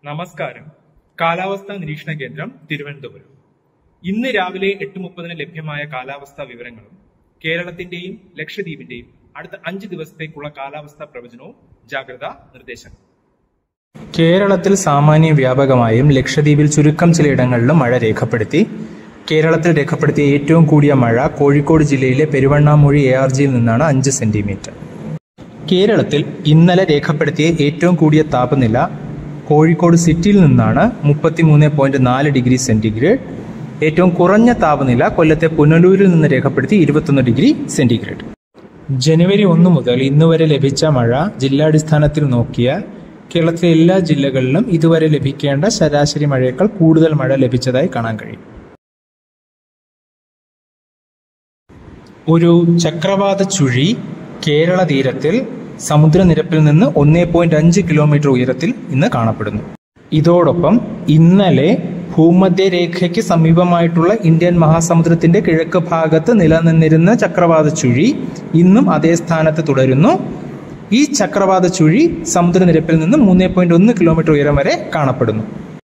നമസ്കാരം കാലാവസ്ഥാ നിരീക്ഷണ കേന്ദ്രം തിരുവനന്തപുരം ഇന്ന് രാവിലെ എട്ട് മുപ്പതിന് ലഭ്യമായ കാലാവസ്ഥാ വിവരങ്ങളും കേരളത്തിന്റെയും ലക്ഷദ്വീപിന്റെയും അടുത്ത അഞ്ച് ദിവസത്തേക്കുള്ള കാലാവസ്ഥാ പ്രവചനവും ജാഗ്രതാ നിർദ്ദേശങ്ങൾ കേരളത്തിൽ സാമാന്യ വ്യാപകമായും ലക്ഷദ്വീപിൽ ചുരുക്കം ചിലയിടങ്ങളിലും മഴ രേഖപ്പെടുത്തി കേരളത്തിൽ രേഖപ്പെടുത്തിയ ഏറ്റവും കൂടിയ മഴ കോഴിക്കോട് ജില്ലയിലെ പെരുവണ്ണാമൂഴി എ ആർ ജിയിൽ നിന്നാണ് അഞ്ച് സെന്റിമീറ്റർ കേരളത്തിൽ ഇന്നലെ രേഖപ്പെടുത്തിയ ഏറ്റവും കൂടിയ താപനില കോഴിക്കോട് സിറ്റിയിൽ നിന്നാണ് മുപ്പത്തിമൂന്ന് പോയിന്റ് നാല് ഡിഗ്രി സെന്റിഗ്രേഡ് ഏറ്റവും കുറഞ്ഞ താപനില കൊല്ലത്തെ പുനലൂരിൽ നിന്ന് രേഖപ്പെടുത്തി ഇരുപത്തൊന്ന് ഡിഗ്രി സെന്റിഗ്രേഡ് ജനുവരി ഒന്ന് മുതൽ ഇന്ന് വരെ ലഭിച്ച മഴ ജില്ലാടിസ്ഥാനത്തിൽ നോക്കിയാൽ കേരളത്തിലെ എല്ലാ ജില്ലകളിലും ഇതുവരെ ലഭിക്കേണ്ട ശരാശരി മഴയേക്കാൾ കൂടുതൽ മഴ ലഭിച്ചതായി കാണാൻ കഴിയും ഒരു ചക്രവാത ചുഴി കേരള തീരത്തിൽ സമുദ്രനിരപ്പിൽ നിന്ന് ഒന്നേ പോയിന്റ് അഞ്ച് കിലോമീറ്റർ ഉയരത്തിൽ ഇന്ന് കാണപ്പെടുന്നു ഇതോടൊപ്പം ഇന്നലെ ഭൂമധ്യരേഖയ്ക്ക് സമീപമായിട്ടുള്ള ഇന്ത്യൻ മഹാസമുദ്രത്തിന്റെ കിഴക്ക് ഭാഗത്ത് നിലനിന്നിരുന്ന ചക്രവാത ചുഴി ഇന്നും അതേ സ്ഥാനത്ത് തുടരുന്നു ഈ ചക്രവാത ചുഴി സമുദ്രനിരപ്പിൽ നിന്ന് മൂന്നേ പോയിന്റ് ഒന്ന് കിലോമീറ്റർ ഉയരം വരെ കാണപ്പെടുന്നു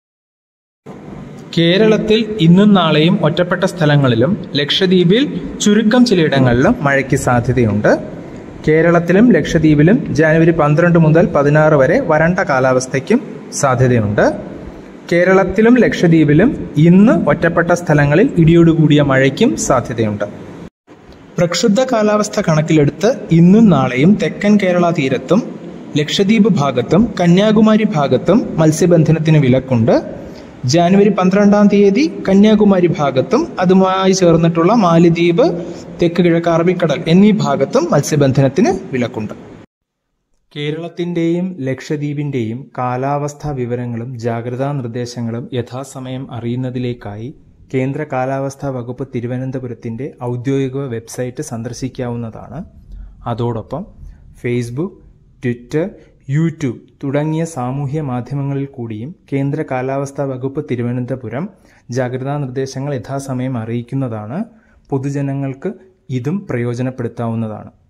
കേരളത്തിൽ ഇന്നും നാളെയും ഒറ്റപ്പെട്ട സ്ഥലങ്ങളിലും ലക്ഷദ്വീപിൽ ചുരുക്കം ചിലയിടങ്ങളിലും മഴയ്ക്ക് സാധ്യതയുണ്ട് കേരളത്തിലും ലക്ഷദ്വീപിലും ജനുവരി പന്ത്രണ്ട് മുതൽ പതിനാറ് വരെ വരണ്ട കാലാവസ്ഥയ്ക്കും സാധ്യതയുണ്ട് കേരളത്തിലും ലക്ഷദ്വീപിലും ഇന്ന് ഒറ്റപ്പെട്ട സ്ഥലങ്ങളിൽ ഇടിയോടുകൂടിയ മഴയ്ക്കും സാധ്യതയുണ്ട് പ്രക്ഷുബ്ധ കാലാവസ്ഥ കണക്കിലെടുത്ത് ഇന്നും നാളെയും തെക്കൻ കേരള തീരത്തും ലക്ഷദ്വീപ് ഭാഗത്തും കന്യാകുമാരി ഭാഗത്തും മത്സ്യബന്ധനത്തിന് വിലക്കുണ്ട് ജാനുവരി പന്ത്രണ്ടാം തീയതി കന്യാകുമാരി ഭാഗത്തും അതുമായി ചേർന്നിട്ടുള്ള മാലിദ്വീപ് തെക്ക് കിഴക്ക് അറബിക്കടൽ എന്നീ ഭാഗത്തും മത്സ്യബന്ധനത്തിന് വിലക്കുണ്ട് കേരളത്തിന്റെയും ലക്ഷദ്വീപിന്റെയും കാലാവസ്ഥാ വിവരങ്ങളും ജാഗ്രതാ നിർദ്ദേശങ്ങളും യഥാസമയം അറിയുന്നതിലേക്കായി കേന്ദ്ര കാലാവസ്ഥാ വകുപ്പ് തിരുവനന്തപുരത്തിന്റെ ഔദ്യോഗിക വെബ്സൈറ്റ് സന്ദർശിക്കാവുന്നതാണ് അതോടൊപ്പം ഫേസ്ബുക്ക് ട്വിറ്റർ യൂട്യൂബ് തുടങ്ങിയ സാമൂഹ്യ മാധ്യമങ്ങളിൽ കൂടിയും കേന്ദ്ര കാലാവസ്ഥാ വകുപ്പ് തിരുവനന്തപുരം ജാഗ്രതാ നിർദ്ദേശങ്ങൾ യഥാസമയം അറിയിക്കുന്നതാണ് പൊതുജനങ്ങൾക്ക് ഇതും പ്രയോജനപ്പെടുത്താവുന്നതാണ്